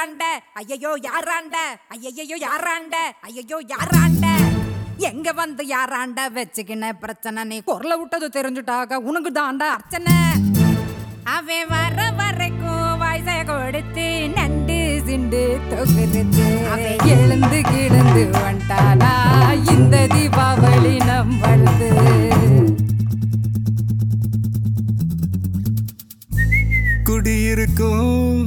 யாராண்ட ஐயையோ யாராண்ட ஐயையோ யாராண்ட ஐயையோ யாராண்ட எங்க வந்து யாராண்ட வச்சுக்கின பிரச்சனை நீ குரல விட்டது தெரிஞ்சுட்டாக உனக்கு தாண்டா அர்ச்சனை அவன் வர வரைக்கும் வயசை கொடுத்து நண்டு சிண்டு தொகுறது அவன் எழுந்து கிடந்து வந்துட்டானா இந்த தீபாவளி நம்மளது குடியிருக்கும்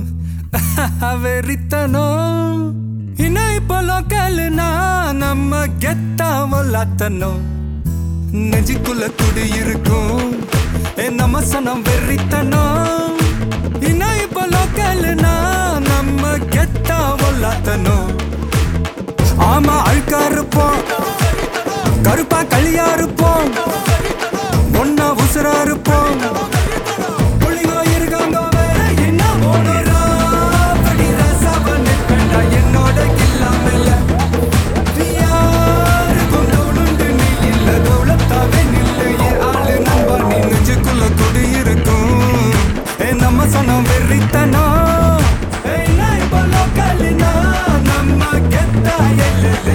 வெறித்தனம் இன்னும் இப்போ லோக்கல்னா நம்ம கெத்தாம லாத்தனும் நெஞ்சுக்குள்ள குடியிருக்கும் ஏ நம்ம சனம் வெறித்தனம் இன்னும் இப்போ லோக்கல்னா நம்ம கெத்தாம லாத்தனும் ஆமா அழுக்கா இருப்போம் கருப்பா களியா இருப்போம் ஒன்னா உசுரா இருப்போம் புள்ளிங்கோ இருக்காங்க வேற என்ன ஓடுறா? படி ரசாவ நிற்பேன்டா என்னோட இல்லாமல. நீ யாருக்கும் தோளுண்டு நீ இல்ல, தௌலத்தாவே நில்லு. என் ஆளு நண்பா, நீ நெஞ்சுக்குள்ள குடியிருக்கும். ஏ, நம்ம சனம் வெறித்தனம். ஏய், நான் இப்ப லோக்கல்னா, நம்ம கெத்தா எல்லையில.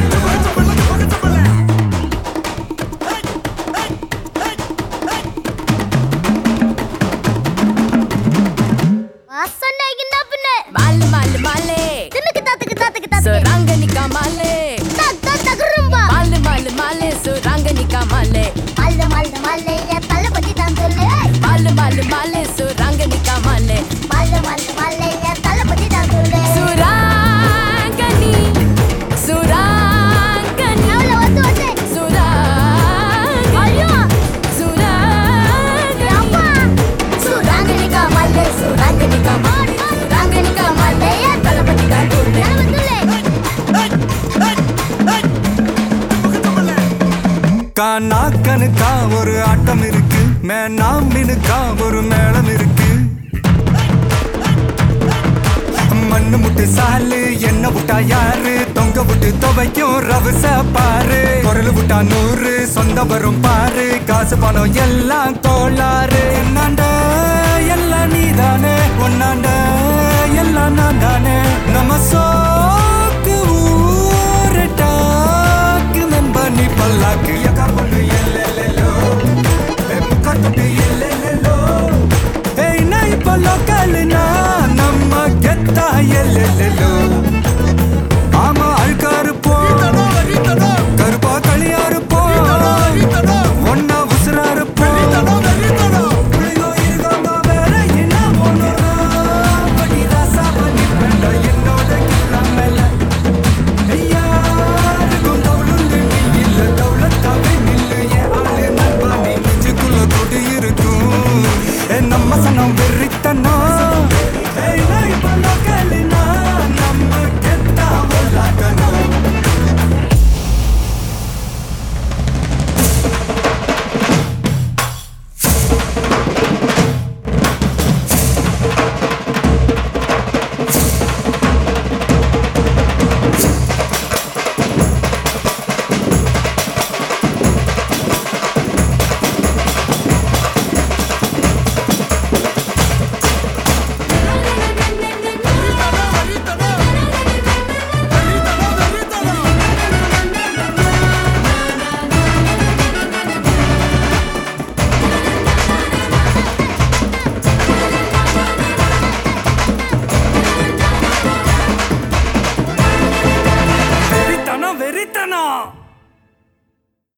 வாசனைக்கு என்ன பின்ன மாலு மாலு மாலே தின்னுக்கு தாத்துக்கு தாத்துக்கு தாத்துக்கு சுராங்கனிக்கா மாலே தக் தக் தகுரும்பா மாலு மாலு மாலே சுராங்கனிக்கா மாலே மல்ல மல்ல மல்ல என் தலை பத்தி தான் சொல்லு மாலு மாலு மாலே சுராங்கனிக்கா மாலே மல்ல மல்ல மல்ல என் தலை பத்தி தான் சொல்லு சுராங்கனி சுராங்கனி அவள வந்து வந்து சுராங்கனி ஐயோ சுராங்கனி அம்மா சுராங்கனிகா மல்ல சுராங்கனிகா மாடு சுராங்கனிகா மல்ல என் தலை பத்தி தான் சொல்லு கானா கணுக்கா ஒரு ஆட்டம் இருக்கு மேனா மினுக்கா ஒரு மேளம் இருக்கு மண்ணு முட்டு சாலு என்ன விட்டா யாரு தொங்க விட்டு துவைக்கும் ரவுச பாரு குரல் விட்டா நூறு சொந்த வரும் பாரு காசு பணம் எல்லாம் கோளாறு என்னாண்ட எல்லாம் நீதானே ஒன்னாண்ட எல்லாம் நான் தானே நம்ம சோக்கு ஊரு டாக்கு நம்ப நீ பல்லாக்கு எக்கா பொண்ணு எல்லெல்லோ முக்கட்டு எல்லெல்லோ ஏய் நான் இப்போ லோக்கல்னா நம்ம கெத்தா எல்லெல்லோ ஆமா அழுக்கா இருப்போம் கருப்பா களியா இருப்போம் ஒன்னா உசுரா இருப்போம் புள்ளிங்கோ இருக்காங்க வேற என்ன ஒண்ணுறா? படி ராசாவ நிப்பேன்டா என்னோட கில்லாமல. யாருக்கும் தவுளுண்டு நீ இல்ல, தவுளத்தாவே நில்லு. என் ஆளு நண்பா, நீ நெஞ்சுக்குள்ள குடியிருக்கும். ஏ, நம்ம சனம் வெறித்தனம். ஏய், நான் இப்ப லோக்கல்னா, நம்ம கெத்தா உள்ளாக்கணும். வெறித்தனம் வெறித்தனம்